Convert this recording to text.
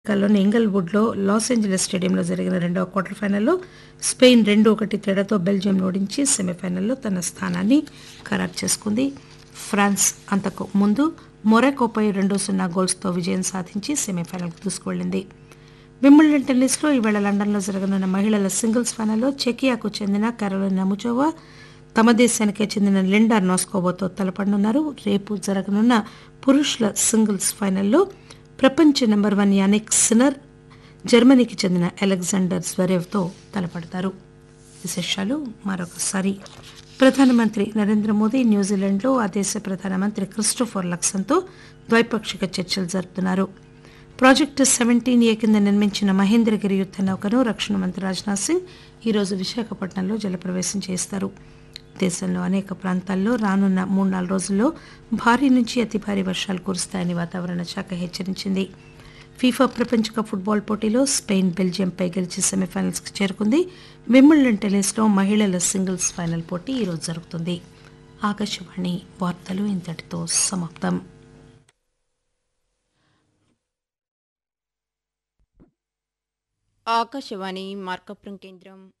అమెరికాలోని ఇంగల్వుడ్లో loss Angeles స్టేడియంలో జరిగిన రెండవ క్వార్టర్ ఫైనల్లో స్పెయిన్ రెండు ఒకటి తేడాతో బెల్జియంను ఓడించి సెమీఫైనల్లో తన స్థానాన్ని ఖరారు చేసుకుంది ఫ్రాన్స్ అంతకు ముందు మొరాకోపై రెండు సున్నా గోల్స్తో విజయం సాధించి సెమీఫైనల్కు దూసుకువెళ్లింది వింబుల్డన్ టెన్నిస్లో ఈవేళ లండన్లో జరగనున్న మహిళల సింగిల్స్ ఫైనల్లో చెకియాకు చెందిన కరోలినా ముచోవా తమ దేశానికే చెందిన లిండా నోస్కోవోతో తలపడనున్నారు రేపు జరగనున్న పురుషుల సింగిల్స్ ఫైనల్లో ప్రపంచ నెంబర్ వన్ యానిక్ సినర్ జర్మనీకి చెందిన అలెగ్జాండర్ స్వరేవ్తో తలపడతారు విశేషాలు మరొకసారి ప్రధానమంత్రి నరేంద్ర మోదీ న్యూజిలాండ్లో ఆ దేశ ప్రధానమంత్రి క్రిస్టోఫర్ లక్సన్తో ద్వైపాక్షిక చర్చలు జరుపుతున్నారు ప్రాజెక్టు సెవెంటీన్ ఏ కింద నిర్మించిన మహేంద్రగిరి యుద్ద నౌకను రక్షణ మంత్రి రాజ్నాథ్ సింగ్ ఈరోజు విశాఖపట్నంలో జలప్రవేశం చేస్తారు దేశంలో అనేక ప్రాంతాల్లో రానున్న మూడు నాలుగు రోజుల్లో భారీ నుంచి అతి భారీ వర్షాలు కురుస్తాయని వాతావరణ శాఖ హెచ్చరించింది ఫీఫా ప్రపంచ కప్ ఫుట్బాల్ పోటీలో స్పెయిన్ బెల్జియంపై గెలిచి సెమీఫైనల్స్కి చేరుకుంది విమ్మిల్డన్ టెన్నిస్లో మహిళల సింగిల్స్ ఫైనల్ పోటీ ఈరోజు జరుగుతుంది ఆకాశవాణి వార్తలు ఇంతటితో సమాప్తం ఆకాశవాణి మార్కపురం కేంద్రం